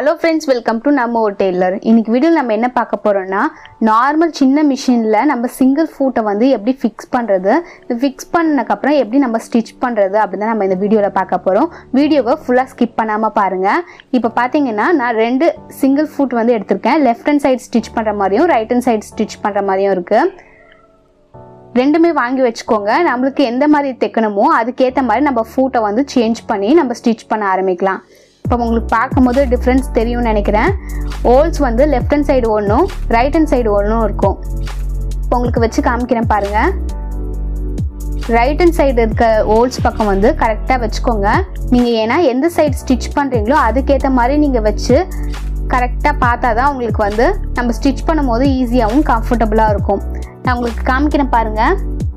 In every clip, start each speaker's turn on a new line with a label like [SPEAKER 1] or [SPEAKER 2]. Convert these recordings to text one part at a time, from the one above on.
[SPEAKER 1] hello friends welcome to நம்ம ஒரு Taylor இன்னைக்கு வீடியோவில் நம்ம என்ன பார்க்க போகிறோம்னா நார்மல் சின்ன மிஷினில் நம்ம சிங்கிள் ஃபூட்டை வந்து எப்படி ஃபிக்ஸ் பண்ணுறது ஃபிக்ஸ் பண்ணதுக்கப்புறம் எப்படி நம்ம ஸ்டிச் பண்ணுறது அப்படின்னு தான் நம்ம இந்த வீடியோவில் பார்க்க போகிறோம் வீடியோவை ஃபுல்லாக ஸ்கிப் பண்ணாமல் பாருங்கள் இப்போ பார்த்தீங்கன்னா நான் ரெண்டு சிங்கிள் ஃபூட் வந்து எடுத்திருக்கேன் லெஃப்ட் ஹேண்ட் சைடு ஸ்டிச் பண்ணுற மாதிரியும் ரைட் ஹேண்ட் சைடு ஸ்டிச் பண்ணுற மாதிரியும் இருக்குது ரெண்டுமே வாங்கி வச்சுக்கோங்க நம்மளுக்கு எந்த மாதிரி தைக்கணுமோ அதுக்கேற்ற மாதிரி நம்ம ஃபூட்டை வந்து சேஞ்ச் பண்ணி நம்ம ஸ்டிச் பண்ண ஆரம்பிக்கலாம் இப்போ உங்களுக்கு பார்க்கும்போது டிஃப்ரென்ஸ் தெரியும்னு நினைக்கிறேன் ஓல்ஸ் வந்து லெஃப்ட் ஹேண்ட் சைடு ஒன்றும் ரைட் ஹேண்ட் சைடு ஒன்றும் இருக்கும் இப்போ உங்களுக்கு வச்சு காமிக்கிறேன் பாருங்கள் ரைட் ஹேண்ட் சைடு இருக்க ஓல்ஸ் பக்கம் வந்து கரெக்டாக வச்சுக்கோங்க நீங்கள் ஏன்னா எந்த சைடு ஸ்டிச் பண்ணுறீங்களோ அதுக்கேற்ற மாதிரி நீங்கள் வச்சு கரெக்டாக பார்த்தா தான் உங்களுக்கு வந்து நம்ம ஸ்டிச் பண்ணும்போது ஈஸியாகவும் கம்ஃபர்டபுளாக இருக்கும் நான் உங்களுக்கு காமிக்கிறேன் பாருங்கள்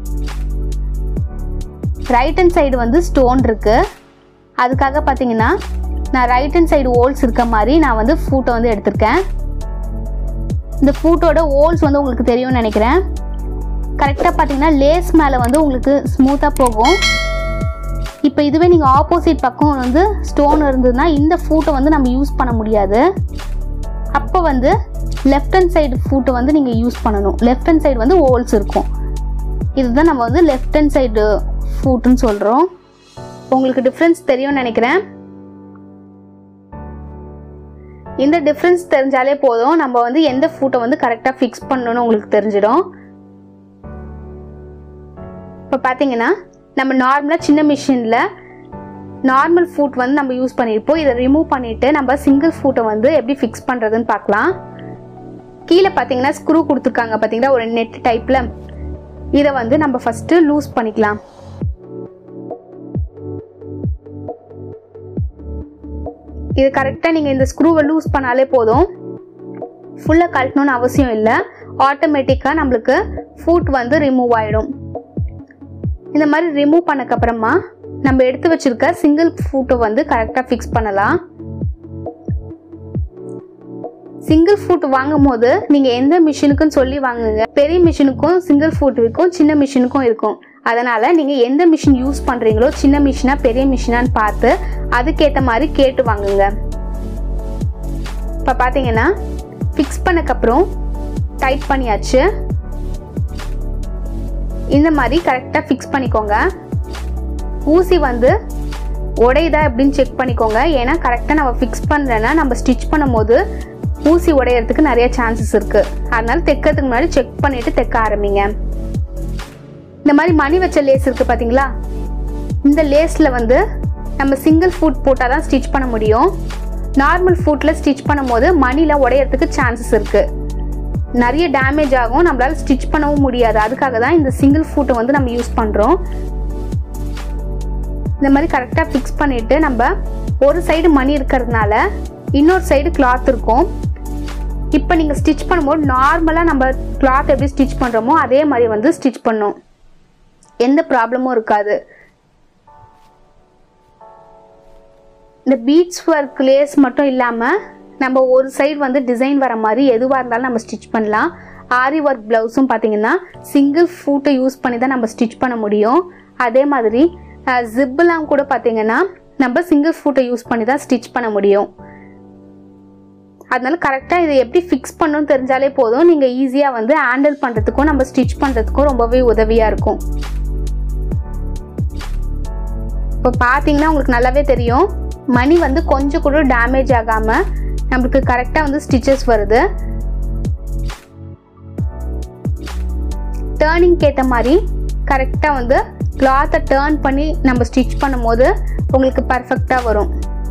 [SPEAKER 1] ரைட் ஹேண்ட் சைடு வந்து ஸ்டோன் இருக்குது அதுக்காக பார்த்தீங்கன்னா நான் ரைட் ஹேண்ட் சைடு ஓல்ஸ் இருக்க மாதிரி நான் வந்து ஃபூட்டை வந்து எடுத்திருக்கேன் இந்த ஃபூட்டோட ஓல்ஸ் வந்து உங்களுக்கு தெரியும்னு நினைக்கிறேன் கரெக்டாக பார்த்தீங்கன்னா லேஸ் மேலே வந்து உங்களுக்கு ஸ்மூத்தாக போகும் இப்போ இதுவே நீங்கள் ஆப்போசிட் பக்கம் வந்து ஸ்டோன் இருந்ததுன்னா இந்த ஃபூட்டை வந்து நம்ம யூஸ் பண்ண முடியாது அப்போ வந்து லெஃப்ட் ஹேண்ட் சைடு ஃபூட்டை வந்து நீங்கள் யூஸ் பண்ணணும் லெஃப்ட் ஹேண்ட் சைடு வந்து ஓல்ஸ் இருக்கும் இதுதான் நம்ம வந்து லெஃப்ட் ஹேண்ட் சைடு ஃபூட்டுன்னு சொல்கிறோம் உங்களுக்கு டிஃப்ரென்ஸ் தெரியும்னு நினைக்கிறேன் இந்த டிஃப்ரென்ஸ் தெரிஞ்சாலே போதும் நம்ம வந்து எந்த ஃபூட்டை வந்து கரெக்டாக ஃபிக்ஸ் பண்ணணும்னு உங்களுக்கு தெரிஞ்சிடும் இப்போ பார்த்தீங்கன்னா நம்ம நார்மலாக சின்ன மிஷினில் நார்மல் ஃபுட் வந்து நம்ம யூஸ் பண்ணியிருப்போம் இதை ரிமூவ் பண்ணிவிட்டு நம்ம சிங்கிள் ஃபுட்டை வந்து எப்படி ஃபிக்ஸ் பண்ணுறதுன்னு பார்க்கலாம் கீழே பார்த்தீங்கன்னா ஸ்க்ரூ கொடுத்துருக்காங்க பார்த்தீங்கன்னா ஒரு நெட் டைப்பில் இதை வந்து நம்ம ஃபஸ்ட்டு லூஸ் பண்ணிக்கலாம் இது கரெக்டாக நீங்கள் இந்த ஸ்க்ரூவை லூஸ் பண்ணாலே போதும் ஃபுல்லாக கழட்டணும்னு அவசியம் இல்லை ஆட்டோமேட்டிக்காக நம்மளுக்கு ஃபுட் வந்து ரிமூவ் ஆகிடும் இந்த மாதிரி ரிமூவ் பண்ணக்கப்புறமா நம்ம எடுத்து வச்சிருக்க சிங்கிள் ஃபூட்டை வந்து கரெக்டாக ஃபிக்ஸ் பண்ணலாம் சிங்கிள் ஃபுட் வாங்கும் போது நீங்கள் எந்த மிஷினுக்குன்னு சொல்லி வாங்குங்க பெரிய மிஷினுக்கும் சிங்கிள் ஃபுட் இருக்கும் சின்ன மிஷினுக்கும் இருக்கும் அதனால் நீங்கள் எந்த மிஷின் யூஸ் பண்ணுறீங்களோ சின்ன மிஷினா பெரிய மிஷினான்னு பார்த்து அதுக்கேற்ற மாதிரி கேட்டு வாங்குங்க இப்போ பார்த்தீங்கன்னா ஃபிக்ஸ் பண்ணக்கப்புறம் டைட் பண்ணியாச்சு இந்த மாதிரி கரெக்டாக ஃபிக்ஸ் பண்ணிக்கோங்க ஊசி வந்து உடையுதா எப்படின்னு செக் பண்ணிக்கோங்க ஏன்னா கரெக்டாக நம்ம ஃபிக்ஸ் பண்ணலன்னா நம்ம ஸ்டிச் பண்ணும்போது ஊசி உடையறதுக்கு நிறைய சான்சஸ் இருக்குது அதனால தைக்கிறதுக்கு முன்னாடி செக் பண்ணிவிட்டு தைக்க ஆரம்பிங்க இந்த மாதிரி மணி வச்ச லேஸ் இருக்குது பார்த்தீங்களா இந்த லேஸில் வந்து நம்ம சிங்கிள் ஃபுட் போட்டால் தான் ஸ்டிச் பண்ண முடியும் நார்மல் ஃபுட்டில் ஸ்டிச் பண்ணும்போது மணியில் உடையறதுக்கு சான்சஸ் இருக்குது நிறைய டேமேஜ் ஆகும் நம்மளால் ஸ்டிச் பண்ணவும் முடியாது அதுக்காக தான் இந்த சிங்கிள் ஃபுட்டை வந்து நம்ம யூஸ் பண்ணுறோம் இந்த மாதிரி கரெக்டாக ஃபிக்ஸ் பண்ணிவிட்டு நம்ம ஒரு சைடு மணி இருக்கிறதுனால இன்னொரு சைடு கிளாத் இருக்கும் இப்போ நீங்கள் ஸ்டிச் பண்ணும்போது நார்மலாக நம்ம கிளாத் எப்படி ஸ்டிச் பண்ணுறோமோ அதே மாதிரி வந்து ஸ்டிச் பண்ணும் எந்த ப்ராப்ளமும் இருக்காது இந்த பீட்ஸ் ஒர்க் லேஸ் மட்டும் இல்லாமல் நம்ம ஒரு சைடு வந்து டிசைன் வர மாதிரி எதுவாக இருந்தாலும் நம்ம ஸ்டிச் பண்ணலாம் ஆரி ஒர்க் ப்ளவுஸும் பார்த்தீங்கன்னா சிங்கிள் ஃபூட்டை யூஸ் பண்ணி தான் நம்ம ஸ்டிச் பண்ண முடியும் அதே மாதிரி ஜிப்பெல்லாம் கூட பார்த்தீங்கன்னா நம்ம சிங்கிள் ஃபூட்டை யூஸ் பண்ணி தான் ஸ்டிச் பண்ண முடியும் அதனால கரெக்டாக இதை எப்படி ஃபிக்ஸ் பண்ணணும்னு தெரிஞ்சாலே போதும் நீங்கள் ஈஸியாக வந்து ஹேண்டில் பண்ணுறதுக்கும் நம்ம ஸ்டிச் பண்ணுறதுக்கும் ரொம்பவே உதவியாக இருக்கும் இப்போ பார்த்தீங்கன்னா உங்களுக்கு நல்லாவே தெரியும் மணி வந்து கொஞ்சம் கூட டேமேஜ் ஆகாமல் நம்மளுக்கு கரெக்டாக வந்து ஸ்டிச்சஸ் வருது டேர்னிங்க்கு ஏற்ற மாதிரி கரெக்டாக வந்து கிளாத்தை டேர்ன் பண்ணி நம்ம ஸ்டிச் பண்ணும்போது உங்களுக்கு பர்ஃபெக்டாக வரும்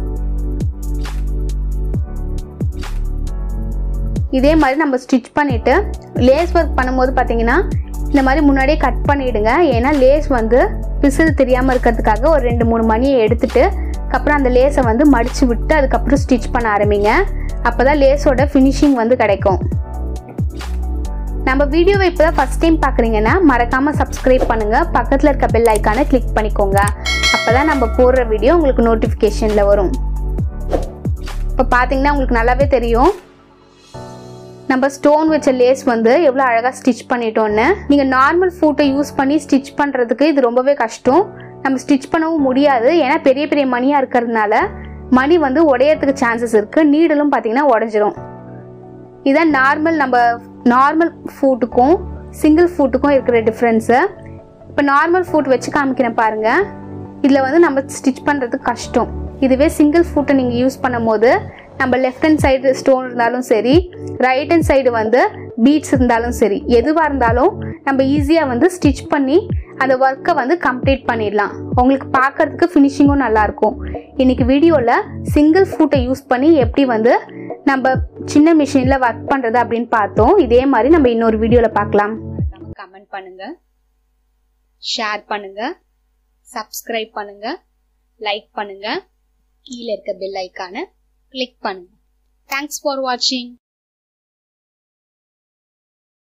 [SPEAKER 1] இதே மாதிரி நம்ம ஸ்டிச் பண்ணிவிட்டு லேஸ் ஒர்க் பண்ணும்போது பார்த்தீங்கன்னா இந்த மாதிரி முன்னாடியே கட் பண்ணிவிடுங்க ஏன்னா லேஸ் வந்து பிசில் தெரியாமல் இருக்கிறதுக்காக ஒரு ரெண்டு மூணு மணியை எடுத்துட்டு அதுக்கப்புறம் அந்த லேஸை வந்து மடித்து விட்டு அதுக்கப்புறம் ஸ்டிச் பண்ண ஆரம்பிங்க அப்போ தான் லேஸோட ஃபினிஷிங் வந்து கிடைக்கும் நம்ம வீடியோவை இப்போ தான் ஃபஸ்ட் டைம் பார்க்குறீங்கன்னா மறக்காமல் சப்ஸ்கிரைப் பண்ணுங்கள் பக்கத்தில் இருக்க பெல் ஐக்கானை கிளிக் பண்ணிக்கோங்க அப்போ தான் நம்ம போடுற வீடியோ உங்களுக்கு நோட்டிஃபிகேஷனில் வரும் இப்போ பார்த்தீங்கன்னா உங்களுக்கு நல்லாவே தெரியும் நம்ம ஸ்டோன் வச்ச லேஸ் வந்து எவ்வளோ அழகாக ஸ்டிச் பண்ணிட்டோன்னு நீங்கள் நார்மல் ஃபூட்டை யூஸ் பண்ணி ஸ்டிச் பண்ணுறதுக்கு இது ரொம்பவே கஷ்டம் நம்ம ஸ்டிச் பண்ணவும் முடியாது ஏன்னா பெரிய பெரிய மணியாக இருக்கிறதுனால மணி வந்து உடையறதுக்கு சான்சஸ் இருக்குது நீடலும் பார்த்தீங்கன்னா உடஞ்சிரும் இதான் நார்மல் நம்ம நார்மல் ஃபுட்டுக்கும் சிங்கிள் ஃபுட்டுக்கும் இருக்கிற டிஃப்ரென்ஸு இப்போ நார்மல் ஃபுட் வச்சு காமிக்கிறேன் பாருங்கள் இதில் வந்து நம்ம ஸ்டிச் பண்ணுறது கஷ்டம் இதுவே சிங்கிள் ஃபுட்டை நீங்கள் யூஸ் பண்ணும் போது நம்ம லெஃப்ட் ஹேண்ட் சைடு ஸ்டோன் இருந்தாலும் சரி ரைட் ஹேண்ட் சைடு வந்து பீட்ஸ் இருந்தாலும் சரி எதுவாக இருந்தாலும் நம்ம ஈஸியாக வந்து ஸ்டிச் பண்ணி அந்த ஒர்க்கை வந்து கம்ப்ளீட் பண்ணிடலாம் உங்களுக்கு பார்க்கறதுக்கு ஃபினிஷிங்கும் நல்லாயிருக்கும் இன்னைக்கு வீடியோவில் சிங்கிள் ஃபுட்டை யூஸ் பண்ணி எப்படி வந்து நம்ம சின்ன மிஷினில் ஒர்க் பண்ணுறது அப்படின்னு பார்த்தோம் இதே மாதிரி நம்ம இன்னொரு வீடியோவில் பார்க்கலாம்
[SPEAKER 2] கமெண்ட் பண்ணுங்க ஷேர் பண்ணுங்க சப்ஸ்கிரைப் பண்ணுங்க லைக் பண்ணுங்க கீழே இருக்க பெல் ஐக்கானை கிளிக் பண்ணுங்க தேங்க்ஸ் ஃபார் வாட்சிங்